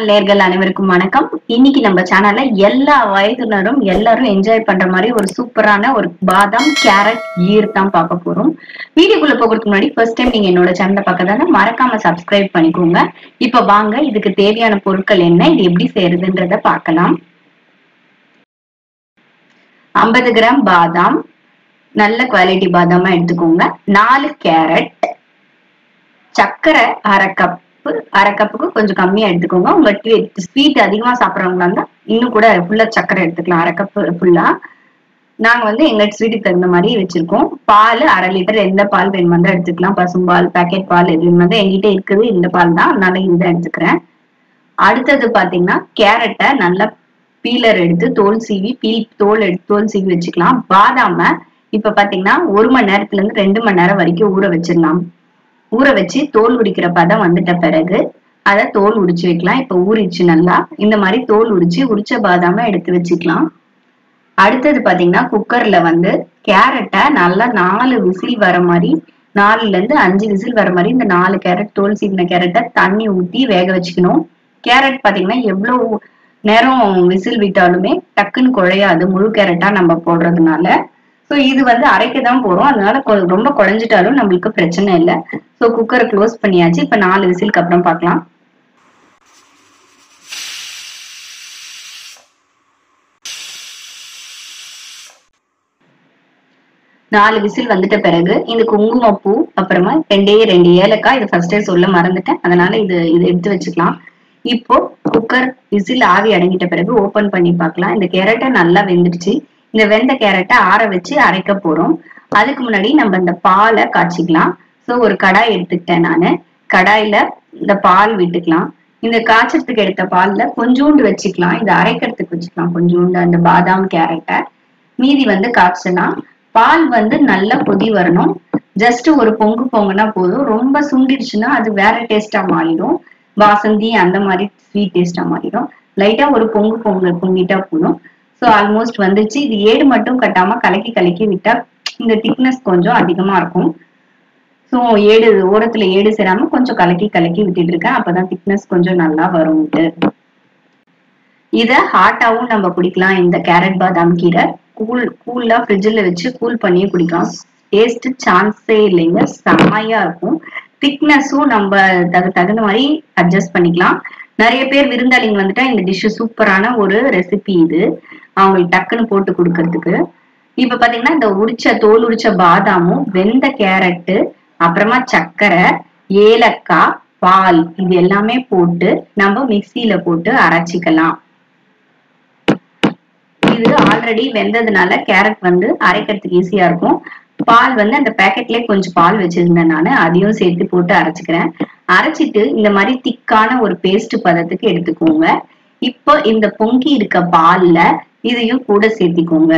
channel நேர்கள் அனைவருக்கும் வணக்கம் இன்னைக்கு நம்ம சேனல்ல எல்லா வயதினரும் எல்லாரும் என்ஜாய் பண்ற மாதிரி ஒரு சூப்பரான ஒரு பாதாம் கேரட் ஈர் தான் பார்க்க போறோம் வீடியோக்குள்ள போகிறதுக்கு முன்னாடி ஃபர்ஸ்ட் டைம் நீங்க என்னோட சேனலை பார்க்கறதால மறக்காம சப்ஸ்கிரைப் பண்ணிக்கோங்க இப்ப வாங்க இதுக்கு தேவையான பொருட்கள் என்ன இது எப்படி செய்யறதுன்றத பார்க்கலாம் ஐம்பது கிராம் பாதாம் நல்ல குவாலிட்டி பாதாமா எடுத்துக்கோங்க நாலு கேரட் சர்க்கரை அரை கப்பு அரை கப்புக்கு கொஞ்சம் கம்மியா எடுத்துக்கோங்க உங்க ஸ்வீட் அதிகமா சாப்பிட்றவங்களா இருந்தா இன்னும் கூட ஃபுல்லா சர்க்கரை எடுத்துக்கலாம் அரை கப்பு ஃபுல்லா நாங்க வந்து எங்க ஸ்வீட்டுக்கு தகுந்த மாதிரி வச்சிருக்கோம் பால் அரை லிட்டர் எந்த பால் வேணுமா தான் எடுத்துக்கலாம் பசும்பால் பேக்கெட் பால் எது வேணுமா தான் எங்கிட்ட இருக்குது இந்த பால் தான் அதனால இந்த எடுத்துக்கிறேன் அடுத்தது பாத்தீங்கன்னா கேரட்டை நல்லா பீலர் எடுத்து தோல் சீவி பீல் தோல் எடுத்து தோல் சீவி வச்சுக்கலாம் பாதாம இப்ப பாத்தீங்கன்னா ஒரு மணி நேரத்துல இருந்து ரெண்டு மணி நேரம் வரைக்கும் ஊற வச்சிடலாம் ஊற வச்சு தோல் உரிக்கிற பதம் வந்துட்ட பிறகு அதை தோல் உரிச்சு வைக்கலாம் இப்ப ஊறிச்சு நல்லா இந்த மாதிரி தோல் உரிச்சு உரிச்ச பாதாம எடுத்து வச்சுக்கலாம் அடுத்தது பாத்தீங்கன்னா குக்கர்ல வந்து கேரட்டை நல்லா நாலு விசில் வர மாதிரி நாலுல இருந்து அஞ்சு விசில் வர மாதிரி இந்த நாலு கேரட் தோல் சீவின கேரட்டை தண்ணி ஊத்தி வேக வச்சுக்கணும் கேரட் பாத்தீங்கன்னா எவ்வளவு நேரம் விசில் விட்டாலுமே டக்குன்னு குழையாது முழு கேரட்டா நம்ம போடுறதுனால ஸோ இது வந்து அரைக்க தான் போறோம் அதனால கொ- ரொம்ப குழஞ்சிட்டாலும் நம்மளுக்கு பிரச்சனை இல்லை ஸோ குக்கரை க்ளோஸ் பண்ணியாச்சு இப்போ நாலு விசிலுக்கு அப்புறம் பார்க்கலாம் நாலு விசில் வந்துட்ட பிறகு இந்த குங்குமப்பூ அப்புறமா ரெண்டே ரெண்டு ஏலக்காய் இது ஃபர்ஸ்டே சொல்ல மறந்துட்டேன் அதனால இது இது எடுத்து வச்சுக்கலாம் இப்போ குக்கர் விசில் ஆவி அடங்கிட்ட பிறகு ஓபன் பண்ணி பார்க்கலாம் இந்த கேரட்டை நல்லா வெந்துடுச்சு இந்த வெந்த கேரட்டை ஆற வச்சு அரைக்க போறோம் அதுக்கு முன்னாடி நம்ம இந்த பாலை காய்ச்சிக்கலாம் சோ ஒரு கடாய் எடுத்துக்கிட்டேன் நானு கடாயில இந்த பால் விட்டுக்கலாம் இந்த காய்ச்சறதுக்கு எடுத்த பால்ல கொஞ்சோண்டு வச்சுக்கலாம் இதை அரைக்கிறதுக்கு வச்சுக்கலாம் கொஞ்சோண்டு அந்த பாதாம் கேரட்டை மீதி வந்து காய்ச்சலாம் பால் வந்து நல்லா கொதி வரணும் ஜஸ்ட் ஒரு பொங்கு பொங்குனா போதும் ரொம்ப சுண்டிடுச்சுன்னா அது வேற டேஸ்டா மாறிடும் வாசந்தி அந்த மாதிரி ஸ்வீட் டேஸ்டா மாறிடும் லைட்டா ஒரு பொங்கு பொங்கு பொங்கிட்டா போதும் ஸோ ஆல்மோஸ்ட் வந்துச்சு இது ஏடு மட்டும் கட்டாம கலக்கி கலக்கி விட்டா இந்த திக்னஸ் கொஞ்சம் அதிகமா இருக்கும் ஸோ ஏடு ஓரத்துல ஏடு சேராம கொஞ்சம் கலக்கி கலக்கி விட்டுட்டு இருக்கேன் அப்பதான் திக்னஸ் கொஞ்சம் நல்லா வரும்ட்டு இத ஹாட்டாவும் நம்ம குடிக்கலாம் இந்த கேரட் பாதாம் கீரை கூல் கூலா ஃப்ரிட்ஜில் வச்சு கூல் பண்ணி குடிக்கலாம் டேஸ்ட் சான்ஸே இல்லைங்க செம்மையா இருக்கும் திக்னஸும் நம்ம தகு தகுந்த மாதிரி அட்ஜஸ்ட் பண்ணிக்கலாம் நிறைய பேர் விருந்தாளிங்க வந்துட்டா இந்த டிஷ் சூப்பரான ஒரு ரெசிபி இது அவங்களுக்கு டக்குன்னு போட்டு கொடுக்கறதுக்கு இப்ப பாத்தீங்கன்னா இந்த உரிச்ச தோல் உரிச்ச பாதாமும் வெந்த கேரட்டு அப்புறமா சர்க்கரை ஏலக்காய் பால் இது எல்லாமே போட்டு நம்ம மிக்சியில போட்டு அரைச்சிக்கலாம் இது ஆல்ரெடி வெந்ததுனால கேரட் வந்து அரைக்கிறதுக்கு ஈஸியா இருக்கும் பால் வந்து அந்த பேக்கெட்லயே கொஞ்சம் பால் வச்சிருந்தேன் நான் அதையும் சேர்த்து போட்டு அரைச்சுக்கிறேன் அரைச்சிட்டு இந்த மாதிரி திக்கான ஒரு பேஸ்ட் பதத்துக்கு எடுத்துக்கோங்க இப்போ இந்த பொங்கி இருக்க பால்ல இதையும் கூட சேர்த்திக்கோங்க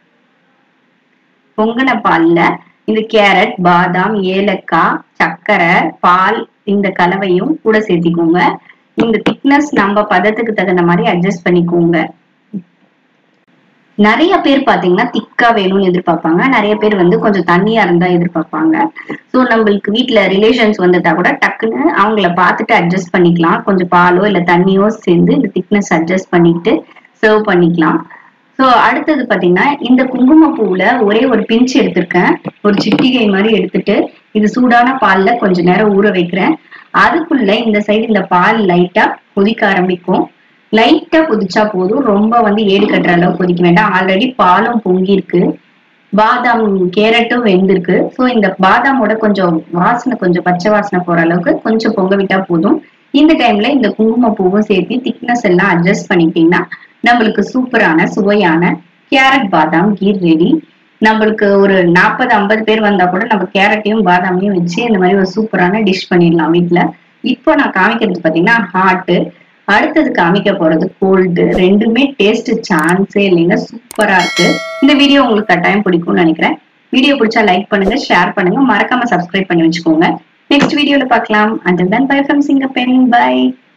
பொங்கின பால்ல இந்த கேரட் பாதாம் ஏலக்காய் சர்க்கரை பால் இந்த கலவையும் கூட சேர்த்திக்கோங்க இந்த திக்னஸ் நம்ம பதத்துக்கு தகுந்த மாதிரி அட்ஜஸ்ட் பண்ணிக்கோங்க நிறைய பேர் பாத்தீங்கன்னா திக்கா வேணும்னு எதிர்பார்ப்பாங்க நிறைய பேர் வந்து கொஞ்சம் தண்ணியா இருந்தா எதிர்பார்ப்பாங்க சோ நம்மளுக்கு வீட்ல ரிலேஷன்ஸ் வந்துட்டா கூட டக்குன்னு அவங்கள பார்த்துட்டு அட்ஜஸ்ட் பண்ணிக்கலாம் கொஞ்சம் பாலோ இல்ல தண்ணியோ சேர்ந்து இந்த திக்னஸ் அட்ஜஸ்ட் பண்ணிட்டு சர்வ் பண்ணிக்கலாம் சோ அடுத்தது பாத்தீங்கன்னா இந்த குங்குமப்பூவுல ஒரே ஒரு பிஞ்ச் எடுத்திருக்கேன் ஒரு சிட்டிகை மாதிரி எடுத்துட்டு இது சூடான பால்ல கொஞ்ச நேரம் ஊற வைக்கிறேன் அதுக்குள்ள இந்த சைடு இந்த பால் லைட்டா கொதிக்க ஆரம்பிக்கும் லைட்டா கொதிச்சா போதும் ரொம்ப வந்து ஏடு கட்டுற அளவுக்கு கொதிக்க வேண்டாம் ஆல்ரெடி பாலும் பொங்கி இருக்கு பாதாம் கேரட்டும் வெந்திருக்கு ஸோ இந்த பாதாமோட கொஞ்சம் வாசனை கொஞ்சம் பச்சை வாசனை போற அளவுக்கு கொஞ்சம் பொங்க விட்டா போதும் இந்த டைம்ல இந்த குங்குமப்பூவும் சேர்த்து திக்னஸ் எல்லாம் அட்ஜஸ்ட் பண்ணிட்டீங்கன்னா நம்மளுக்கு சூப்பரான சுவையான கேரட் பாதாம் கீர் ரெடி நம்மளுக்கு ஒரு நாற்பது ஐம்பது பேர் வந்தா கூட நம்ம கேரட்டையும் பாதாமையும் வச்சு இந்த மாதிரி ஒரு சூப்பரான டிஷ் பண்ணிடலாம் வீட்ல இப்போ நான் காமிக்கிறது பாத்தீங்கன்னா ஹாட்டு அடுத்தது காமிக்க போறது கோல்டு ரெண்டுமே டேஸ்ட் சான்ஸே இல்லைங்க சூப்பரா இருக்கு இந்த வீடியோ உங்களுக்கு கட்டாயம் பிடிக்கும்னு நினைக்கிறேன் வீடியோ பிடிச்சா லைக் பண்ணுங்க ஷேர் பண்ணுங்க மறக்காம சப்ஸ்கிரைப் பண்ணி வச்சுக்கோங்க நெக்ஸ்ட் வீடியோல பார்க்கலாம் and then bye from Singappen by